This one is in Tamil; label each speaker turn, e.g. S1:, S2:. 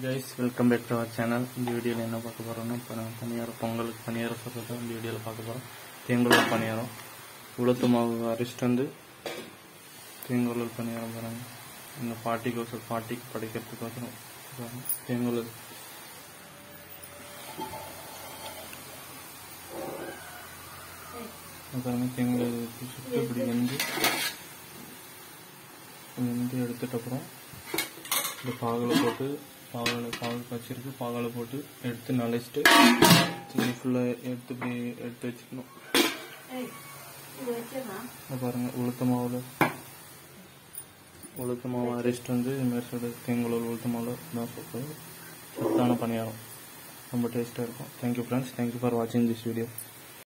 S1: guys welcome back to our channel இந்த வீடியோவில் என்ன பார்க்க போகிறோம்னா இப்போ நான் பணியாரம் பொங்கலுக்கு பணியாரம் சொல்கிறத இந்த வீடியோவில் பார்க்க போகிறோம் தேங்குழல் பணியாரம் உளுத்து மாவு அரிசிட்டு வந்து தேங்குழல் பணியாரம் பாருங்க எங்கள் பாட்டிக்கோசரம் பாட்டிக்கு படைக்கிறதுக்கோசரம் பாருங்க, தேங்குழல் பாருங்க தேங்குழல் ஊற்றி சுட்டு இப்படி வந்து வந்து எடுத்துட்ட அப்புறம் இந்த பாகலை போட்டு பாகலை பாகு காய்ச்சிருக்கு பாகலை போட்டு எடுத்து நனைச்சிட்டு தண்ணி ஃபுல்லாக எடுத்து இப்படி எடுத்து வச்சுக்கணும் இதை பாருங்க உளுத்த மாவில் உளுத்த மாவு அரைச்சிட்டு வந்து இது மாதிரி சொல்ல தேங்குழல் உளுத்த மாவில் தான் சொல்கிறது சத்தான பணியாரம் ரொம்ப டேஸ்ட்டாக இருக்கும் தேங்க்யூ ஃப்ரெண்ட்ஸ் தேங்க்யூ ஃபார் வாட்சிங் திஸ் வீடியோ